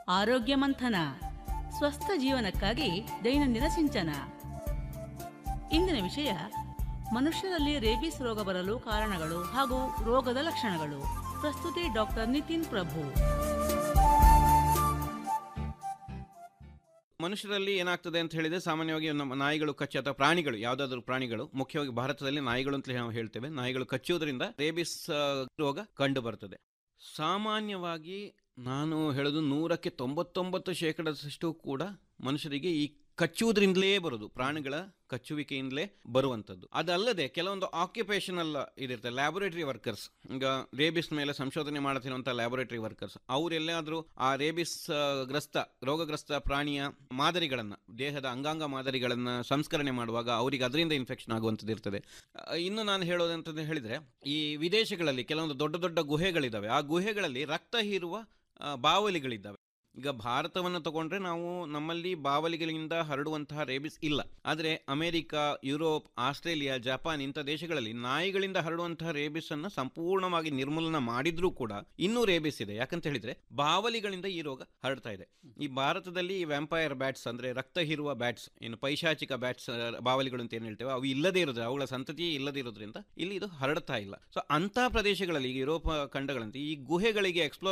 ಆರೋಗ್ಯ ಮಂಥನ ಸ್ವಸ್ಥ ಜೀವನಕ್ಕಾಗಿ ದೈನಂದಿನ ಸಿಂಚನ ಇಂದಿನ ವಿಷಯ ಮನುಷ್ಯರಲ್ಲಿ ರೇಬಿಸ್ ರೋಗ ಬರಲು ಕಾರಣಗಳು ಹಾಗೂ ರೋಗದ ಲಕ್ಷಣಗಳು ಪ್ರಸ್ತುತಿ ಡಾಕ್ಟರ್ ನಿತಿನ್ ಪ್ರಭು ಮನುಷ್ಯರಲ್ಲಿ ಏನಾಗ್ತದೆ ಅಂತ ಹೇಳಿದ್ರೆ ಸಾಮಾನ್ಯವಾಗಿ ನಮ್ಮ ನಾಯಿಗಳು ಕಚ್ಚಿ ಅಥವಾ ಪ್ರಾಣಿಗಳು ಯಾವುದಾದ್ರೂ ಪ್ರಾಣಿಗಳು ಮುಖ್ಯವಾಗಿ ಭಾರತದಲ್ಲಿ ನಾಯಿಗಳು ಅಂತ ನಾವು ಹೇಳ್ತೇವೆ ನಾಯಿಗಳು ಕಚ್ಚುವುದರಿಂದ ರೇಬಿಸ್ ಆ, ರೋಗ ಕಂಡು ಬರ್ತದೆ ಸಾಮಾನ್ಯವಾಗಿ ನಾನು ಹೇಳೋದು ನೂರಕ್ಕೆ ತೊಂಬತ್ತೊಂಬತ್ತು ಶೇಕಡದಷ್ಟು ಕೂಡ ಮನುಷ್ಯರಿಗೆ ಈ ಕಚ್ಚುವುದರಿಂದಲೇ ಬರೋದು ಪ್ರಾಣಿಗಳ ಕಚ್ಚುವಿಕೆಯಿಂದಲೇ ಬರುವಂಥದ್ದು ಅದಲ್ಲದೆ ಕೆಲವೊಂದು ಆಕ್ಯುಪೇಷನಲ್ ಇದಿರ್ತದೆ ಲ್ಯಾಬೊರೇಟರಿ ವರ್ಕರ್ಸ್ ಈಗ ರೇಬಿಸ್ ಮೇಲೆ ಸಂಶೋಧನೆ ಮಾಡ್ತಿರುವಂಥ ಲ್ಯಾಬೊರೇಟರಿ ವರ್ಕರ್ಸ್ ಅವರೆಲ್ಲಾದರೂ ಆ ರೇಬಿಸ್ ಆ, ಗ್ರಸ್ತ ರೋಗಗ್ರಸ್ತ ಪ್ರಾಣಿಯ ಮಾದರಿಗಳನ್ನು ದೇಹದ ಅಂಗಾಂಗ ಮಾದರಿಗಳನ್ನು ಸಂಸ್ಕರಣೆ ಮಾಡುವಾಗ ಅವರಿಗೆ ಅದರಿಂದ ಇನ್ಫೆಕ್ಷನ್ ಆಗುವಂಥದ್ದು ಇರ್ತದೆ ಆ, ಇನ್ನು ನಾನು ಹೇಳೋದಂತಂದು ಹೇಳಿದರೆ ಈ ವಿದೇಶಗಳಲ್ಲಿ ಕೆಲವೊಂದು ದೊಡ್ಡ ದೊಡ್ಡ ಗುಹೆಗಳಿದ್ದಾವೆ ಆ ಗುಹೆಗಳಲ್ಲಿ ರಕ್ತ ಹೀರುವ ಆ, ಬಾವಲಿಗಳಿದ್ದಾವೆ ಈಗ ಭಾರತವನ್ನು ತಗೊಂಡ್ರೆ ನಾವು ನಮ್ಮಲ್ಲಿ ಬಾವಲಿಗಳಿಂದ ಹರಡುವಂತಹ ರೇಬಿಸ್ ಇಲ್ಲ ಆದರೆ ಅಮೆರಿಕ ಯುರೋಪ್ ಆಸ್ಟ್ರೇಲಿಯಾ ಜಪಾನ್ ಇಂಥ ದೇಶಗಳಲ್ಲಿ ನಾಯಿಗಳಿಂದ ಹರಡುವಂತಹ ರೇಬಿಸ್ ಅನ್ನು ಸಂಪೂರ್ಣವಾಗಿ ನಿರ್ಮೂಲನ ಮಾಡಿದ್ರೂ ಕೂಡ ಇನ್ನೂ ರೇಬಿಸ್ ಇದೆ ಯಾಕಂತ ಹೇಳಿದ್ರೆ ಬಾವಲಿಗಳಿಂದ ಈ ರೋಗ ಹರಡ್ತಾ ಇದೆ ಈ ಭಾರತದಲ್ಲಿ ಈ ವ್ಯಾಂಪೈರ್ ಬ್ಯಾಟ್ಸ್ ಅಂದ್ರೆ ರಕ್ತ ಹೀರುವ ಬ್ಯಾಟ್ಸ್ ಏನು ಪೈಶಾಚಿಕ ಬ್ಯಾಟ್ಸ್ ಬಾವಲಿಗಳು ಅಂತ ಏನು ಹೇಳ್ತೇವೆ ಅವು ಇಲ್ಲದೇ ಇರೋದು ಅವುಗಳ ಸಂತತಿಯೇ ಇಲ್ಲದೇ ಇರೋದ್ರಿಂದ ಇಲ್ಲಿ ಇದು ಹರಡ್ತಾ ಇಲ್ಲ ಸೊ ಅಂಥ ಪ್ರದೇಶಗಳಲ್ಲಿ ಈಗ ಯುರೋಪ್ ಖಂಡಗಳಂತೆ ಈ ಗುಹೆಗಳಿಗೆ ಎಕ್ಸ್ಪ್ಲೋರ್